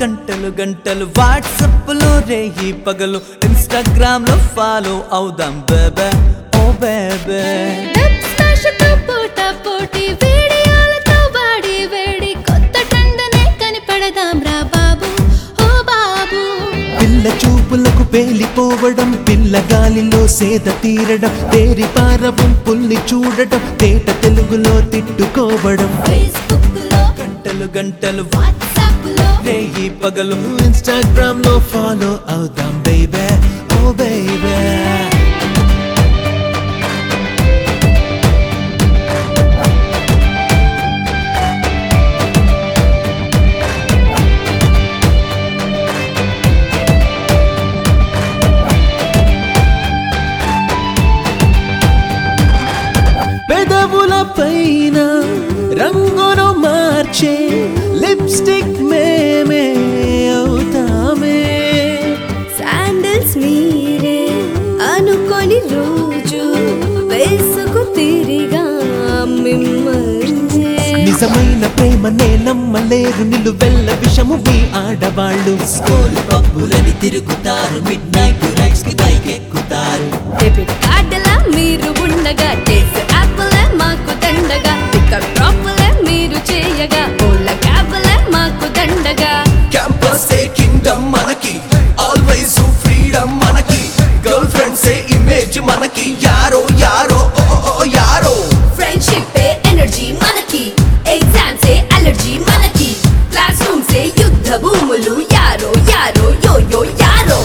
గంటలు గంటలు వాట్సప్ లో రేయి పగలు ఇన్స్టాగ్రామ్ లో ఫాలో అవుదాం బేబే ఓ బేబే డబ్ స్మాష్తో పోటా పోటీ వీడియోలతో వాడి వేడి కొత్త ట్రెండ్నే కనిపెడదాం రా బాబు ఓ బాబు పిల్ల చూపులకు పేలిపోవడం పిల్ల గాలిలో సేద తీరడం తేరి పారవం పుల్ని చూడడం తేట తెలుగులో తిట్టుకోవడం ఫేస్బుక్ లో గంటలు గంటలు వాట్సాప్ లో రేయి పగలు ఇన్స్టాగ్రామ్ లో ఫాలో అవుతాం బేబే ఓ బేబే పెదవుల పైన రంగును మార్చే లిప్స్టిక్ మేమే అవుతామే శాండిల్స్ మీరే అనుకొని రోజు వేసుకు తిరిగా మిమ్మల్ని నిజమైన ప్రేమనే నమ్మలేరు నిలువెల్ల విషము మీ ఆడవాళ్ళు స్కూల్ పబ్బులని తిరుగుతారు మిడ్ నైట్ రైడ్స్ కి బైక్ ఎక్కుతారు డెబిట్ కార్డులా మీరు ఉండగా డేస్ యాప్లే మాకు దండగా పికప్ డ్రాప్లే మీరు చేయగా ఓళ్ళ క్యాబ్లే మాకు దండగా క్యాంపస్ ఏ కింగ్డమ్ మనకి ఆల్వేస్ ఫ్రీడమ్ మనకి గర్ల్ ఫ్రెండ్స్ ఏ ఇమేజ్ మనకి యారో యారో ఓ, ఓ, ఓ, యారో ఫ్రెండ్షిప్ ఏ ఎనర్జీ మనకి ఎగ్జామ్స్ ఏ అలర్జీ మనకి క్లాస్ రూమ్స్ ఏ యుద్ధ భూములు యారో యారో యో యో యారో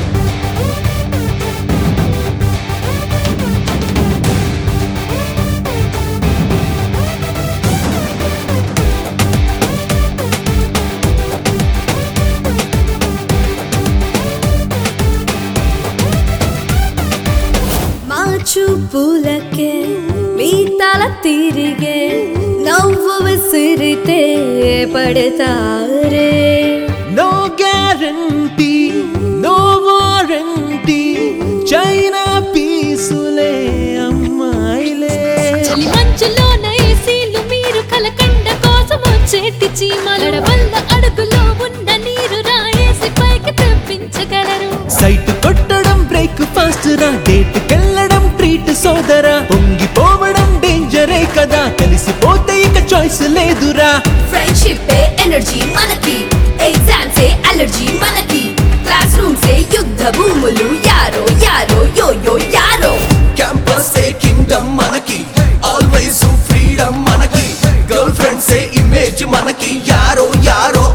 మా చూపులకే మీ తల తిరిగే నవ్వు విసిరితే పడతారే no guarantee no warranty China పీసులే అమ్మాయిలే చలి మంచులోన ఏసీలు మీరు కలకండ కోసం వచ్చేటి చీమలడ వల్ల అడుగులో ఉన్న నీరు రాయేసి పైకి తెప్పించగలరు సైట్ కొట్టడం బ్రేక్ ఫాస్ట్ రా డేట్ కెళ్ళడం ట్రీట్ సోదరా పొంగిపోవడం డేంజరే కదా కలిసిపోతే ఇక చాయిస్ లేదురా ఫ్రెండ్షిప్ ఏ ఎనర్జీ మనకి ఎగ్జామ్స్ ఏ అలర్జీ మనకి క్లాస్ రూమ్స్ ఏ యుద్ధ భూములు యారో యారో యో యో యారో క్యాంపస్ ఏ కింగ్డమ్ మనకి ఆల్వేస్ ఫ్రీడమ్ మనకి గర్ల్ ఫ్రెండ్స్ ఏ ఇమేజ్ మనకి యారో యారో